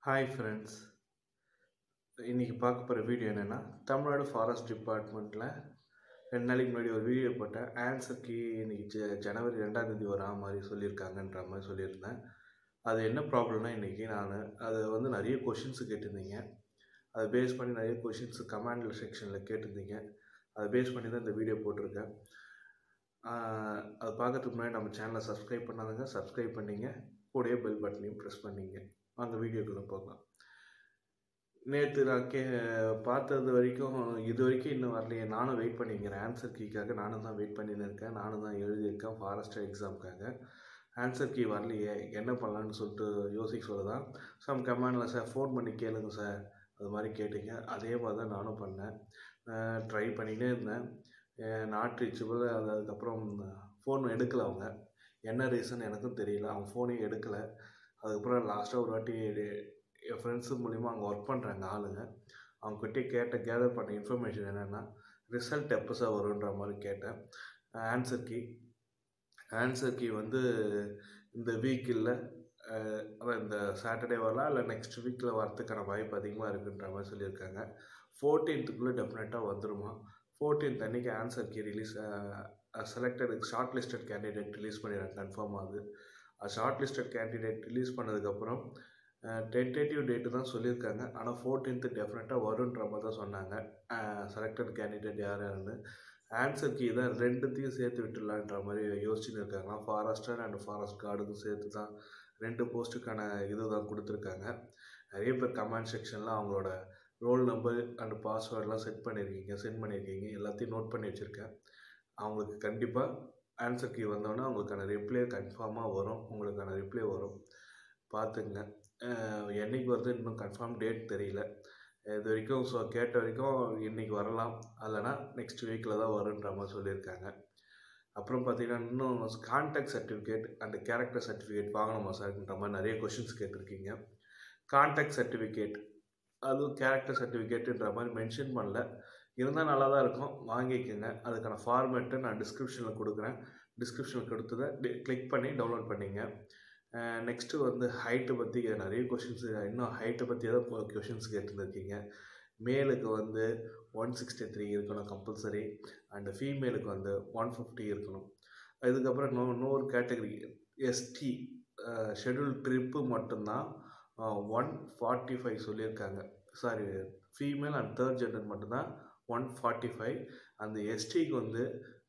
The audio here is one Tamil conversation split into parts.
ஹாய் ஃப்ரெண்ட்ஸ் இன்றைக்கி பார்க்க போகிற வீடியோ என்னென்னா தமிழ்நாடு ஃபாரஸ்ட் டிபார்ட்மெண்ட்டில் ரெண்டு நாளைக்கு முன்னாடி ஒரு வீடியோ போட்டேன் ஆன்சர் கீ இன்றைக்கி ஜ ஜனவரி ரெண்டாம் தேதி வரா மாதிரி சொல்லியிருக்காங்கன்ற மாதிரி சொல்லியிருந்தேன் அது என்ன ப்ராப்ளம்னா இன்றைக்கி நான் அதை வந்து நிறைய கொஷின்ஸு கேட்டிருந்தீங்க அதை பேஸ் பண்ணி நிறைய கொஷின்ஸு கமாண்டில் செக்ஷனில் கேட்டிருந்தீங்க அதை பேஸ் பண்ணி தான் இந்த வீடியோ போட்டிருக்கேன் ஆஹ் அது பார்க்கறதுக்கு முன்னாடி நம்ம சேனலை சப்ஸ்கிரைப் பண்ணாதங்க சப்ஸ்கிரைப் பண்ணிங்க கூடயே பெல் பட்டனையும் ப்ரெஸ் பண்ணிங்க வாங்க வீடியோக்குள்ளே போகலாம் நேற்று நான் கே பார்த்தது வரைக்கும் இது வரைக்கும் இன்னும் வரலையே நானும் வெயிட் பண்ணிக்கிறேன் ஆன்சர் கீக்காக நானும் தான் வெயிட் பண்ணின்னு இருக்கேன் நானும் தான் எழுதியிருக்கேன் ஃபாரஸ்டர் எக்ஸாமுக்காக ஆன்சர் கீ வரலையே என்ன பண்ணலான்னு சொல்லிட்டு யோசிக்க சொல்ல தான் சம் கமாண்டில் சார் ஃபோன் பண்ணி கேளுங்க சார் அது மாதிரி கேட்டீங்க அதே மாதிரி தான் நானும் பண்ணேன் ட்ரை பண்ணிகிட்டே இருந்தேன் நாட் ரீச்சபிள் அது அதுக்கப்புறம் ஃபோன் எடுக்கலை அவங்க என்ன ரீசன் எனக்கும் தெரியல அவங்க ஃபோனையும் எடுக்கலை அதுக்கப்புறம் லாஸ்ட்டாக ஒரு வாட்டி என் ஃப்ரெண்ட்ஸு மூலிமா அங்கே ஒர்க் பண்ணுறாங்க ஆளுங்க அவங்ககிட்ட கேட்ட கேதர் பண்ண இன்ஃபர்மேஷன் என்னென்னா ரிசல்ட் எப்போ சார் வருன்ற மாதிரி கேட்டேன் ஆன்சர் கீ ஆன்சர் கீ வந்து இந்த வீக் இல்லை அதான் இந்த சாட்டர்டே வரலாம் இல்லை நெக்ஸ்ட் வீக்கில் வரதுக்கான வாய்ப்பு அதிகமாக இருக்குன்ற மாதிரி சொல்லியிருக்காங்க ஃபோர்டீன்த்துக்குள்ளே டெஃபினட்டாக வந்துருமா ஃபோர்டீன்த் அன்றைக்கி answer key release selected short listed candidate release பண்ணிடுறாங்க கன்ஃபார்ம் ஆகுது ஷார்ட் லிஸ்டட் கேண்டிடேட் ரிலீஸ் பண்ணதுக்கப்புறம் டென்டேட்டிவ் டேட்டு தான் சொல்லியிருக்காங்க ஆனால் ஃபோர்டீன்த்து டெஃபினட்டாக வருன்ற மாதிரி தான் சொன்னாங்க செலக்டட் கேண்டிடேட் யார் யாருன்னு ஆன்சர் கீ தான் ரெண்டுத்தையும் சேர்த்து விட்டுடலான்ற மாதிரி யோசிச்சுன்னு இருக்காங்க ஃபாரஸ்டர் அண்ட் ஃபாரஸ்ட் கார்டுக்கும் சேர்த்து தான் ரெண்டு போஸ்ட்டுக்கான இது தான் கொடுத்துருக்காங்க நிறைய பேர் கமெண்ட் செக்ஷனில் அவங்களோட ரோல் நம்பர் அண்ட் பாஸ்வேர்டெலாம் செட் பண்ணியிருக்கீங்க சென்ட் பண்ணியிருக்கீங்க எல்லாத்தையும் நோட் பண்ணி வச்சுருக்கேன் அவங்களுக்கு கண்டிப்பாக ஆன்சர் கீ வந்தோடனே அவங்களுக்கான ரிப்ளை கன்ஃபார்மாக வரும் உங்களுக்கான ரிப்ளை வரும் பார்த்துங்க என்றைக்கு வருது இன்னும் கன்ஃபார்ம் டேட் தெரியல இது வரைக்கும் ஸோ கேட்ட வரைக்கும் இன்றைக்கி வரலாம் இல்லைனா நெக்ஸ்ட் வீக்கில் தான் வருன்ற மாதிரி சொல்லியிருக்காங்க அப்புறம் பார்த்தீங்கன்னா இன்னும் contact certificate and character certificate வாங்கணுமா சார்ன்ற மாதிரி நிறைய கொஷின்ஸ் கேட்டிருக்கீங்க கான்டாக்ட் சர்டிஃபிகேட் அதுவும் கேரக்டர் சர்டிஃபிகேட்டுன்ற மாதிரி மென்ஷன் பண்ணல இருந்தால் நல்லா தான் இருக்கும் வாங்கிக்கோங்க அதுக்கான ஃபார்மேட்டு நான் டிஸ்கிரிப்ஷனில் கொடுக்குறேன் டிஸ்கிரிப்ஷனில் கொடுத்ததை கிளிக் பண்ணி டவுன்லோட் பண்ணிங்க நெக்ஸ்ட்டு வந்து ஹைட்டை பற்றி நிறைய கொஷின்ஸ் இன்னும் ஹைட்டை பற்றி தான் கொஷின்ஸ் கேட்டுருந்துருக்கீங்க மேலுக்கு வந்து ஒன் சிக்ஸ்டி த்ரீ இருக்கணும் கம்பல்சரி அண்டு ஃபீமேலுக்கு வந்து ஒன் ஃபிஃப்டி இருக்கணும் இதுக்கப்புறம் இன்னும் இன்னொரு கேட்டகரி எஸ்டி ஷெட்யூல் ட்ரிப்பு மட்டும்தான் ஒன் ஃபார்ட்டி ஃபைவ் சொல்லியிருக்காங்க sorry female and third gender மட்டும்தான் ஒன் ஃபார்ட்டி ஃபைவ் அந்த எஸ்டிக்கு வந்து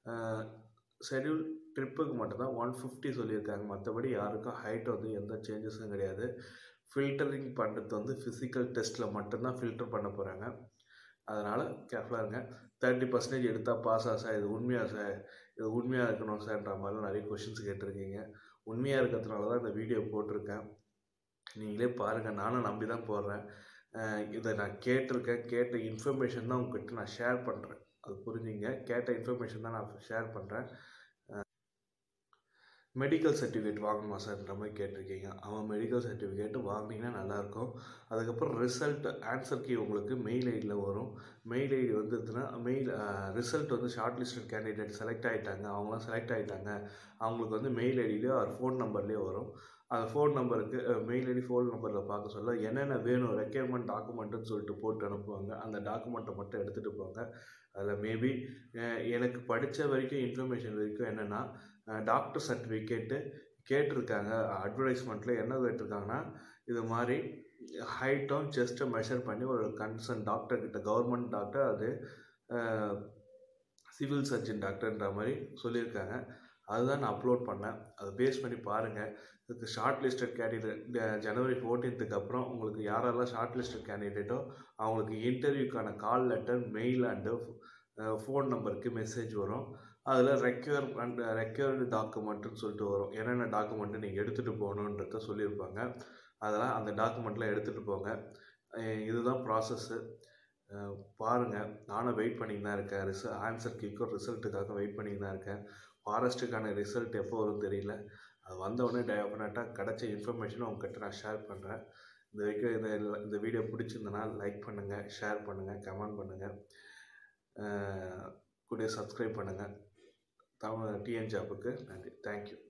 ஷெட்யூல் ட்ரிப்புக்கு மட்டும்தான் ஒன் ஃபிஃப்டி சொல்லியிருக்காங்க மற்றபடி யாருக்கும் ஹைட் வந்து எந்த சேஞ்சஸும் கிடையாது ஃபில்டரிங் பண்ணுறது வந்து ஃபிசிக்கல் டெஸ்ட்டில் மட்டும்தான் ஃபில்டர் பண்ண போகிறாங்க அதனால் கேர்ஃபுல்லாக இருங்க தேர்ட்டி பர்சன்டேஜ் எடுத்தால் பாஸ் ஆ சார் இது உண்மையாக சார் இது உண்மையாக இருக்கணும் சார்ன்ற மாதிரிலாம் நிறைய கொஷின்ஸ் கேட்டிருக்கீங்க உண்மையாக இருக்கிறதுனால தான் இந்த வீடியோ போட்டிருக்கேன் நீங்களே பாருங்கள் நானும் நம்பி தான் போடுறேன் இதை நான் கேட்டிருக்கேன் கேட்ட இன்ஃபர்மேஷன் தான் உங்ககிட்ட நான் ஷேர் பண்ணுறேன் அது புரிஞ்சுங்க கேட்ட இன்ஃபர்மேஷன் தான் நான் ஷேர் பண்ணுறேன் மெடிக்கல் சர்டிஃபிகேட் வாங்கணுமா சார்ன்ற மாதிரி கேட்டிருக்கீங்க அவன் மெடிக்கல் சர்டிஃபிகேட்டு வாங்கினீங்கன்னா நல்லாயிருக்கும் அதுக்கப்புறம் ரிசல்ட் ஆன்சர் கீ உங்களுக்கு மெயில் ஐடியில் வரும் மெயில் ஐடி வந்துதுன்னா மெயில் ரிசல்ட் வந்து ஷார்ட் லிஸ்டட் கேண்டிடேட் செலக்ட் ஆகிட்டாங்க அவங்களாம் செலக்ட் ஆகிட்டாங்க அவங்களுக்கு வந்து மெயில் ஐடியிலையோ அவர் ஃபோன் நம்பர்லேயோ வரும் அந்த ஃபோன் நம்பருக்கு மெயில் ஐடி ஃபோன் நம்பரில் பார்க்க சொல்ல என்னென்ன வேணும் ரெக்யர்மெண்ட் டாக்குமெண்ட்டுன்னு சொல்லிட்டு போட்டு அனுப்புவாங்க அந்த டாக்குமெண்ட்டை மட்டும் எடுத்துகிட்டு போங்க அதில் மேபி எனக்கு படித்த வரைக்கும் இன்ஃபர்மேஷன் வரைக்கும் என்னென்னா டாக்டர் சர்டிஃபிகேட்டு கேட்டிருக்காங்க அட்வர்டைஸ்மெண்ட்டில் என்ன கேட்டிருக்காங்கன்னா இது மாதிரி ஹைட்டும் செஸ்ட்டை மெஷர் பண்ணி ஒரு கன்சர்ன் டாக்டர் கிட்ட கவர்மெண்ட் டாக்டர் அது சிவில் சர்ஜன் டாக்டர்ன்ற மாதிரி சொல்லியிருக்காங்க அதுதான் நான் அப்லோட் பண்ணேன் அதை பேஸ் பண்ணி பாருங்கள் இதுக்கு ஷார்ட் லிஸ்டட் கேண்டிடேட் ஜனவரி ஃபோர்டீன்த்துக்கு அப்புறம் உங்களுக்கு யாரெல்லாம் ஷார்ட் லிஸ்டட் கேண்டிடேட்டோ அவங்களுக்கு இன்டர்வியூக்கான call letter mail and phone நம்பருக்கு மெசேஜ் வரும் அதில் ரெக்யூர் அண்ட் ரெக்யூர்டு டாக்குமெண்ட்டுன்னு சொல்லிட்டு வரும் என்னென்ன டாக்குமெண்ட்டு நீங்கள் எடுத்துகிட்டு போகணுன்றத சொல்லியிருப்பாங்க அதெல்லாம் அந்த டாக்குமெண்ட்லாம் எடுத்துகிட்டு போங்க இதுதான் ப்ராசஸ்ஸு பாருங்கள் நானும் வெயிட் பண்ணி தான் இருக்கேன் ரிச ஆன்சர் கீக்கும் ரிசல்ட்டுக்காக வெயிட் பண்ணி தான் இருக்கேன் ஃபாரஸ்ட்டுக்கான ரிசல்ட் எப்போ வரும் தெரியல அது வந்தவுடனே டெஃபினட்டாக கிடச்ச இன்ஃபர்மேஷனை உங்ககிட்ட நான் ஷேர் பண்ணுறேன் இந்த வரைக்கும் இந்த இந்த வீடியோ பிடிச்சிருந்தனா லைக் பண்ணுங்கள் ஷேர் பண்ணுங்கள் கமெண்ட் பண்ணுங்கள் கூட சப்ஸ்கிரைப் பண்ணுங்கள் தமிழ் டிஎன் ஜாப்புக்கு நன்றி தேங்க்யூ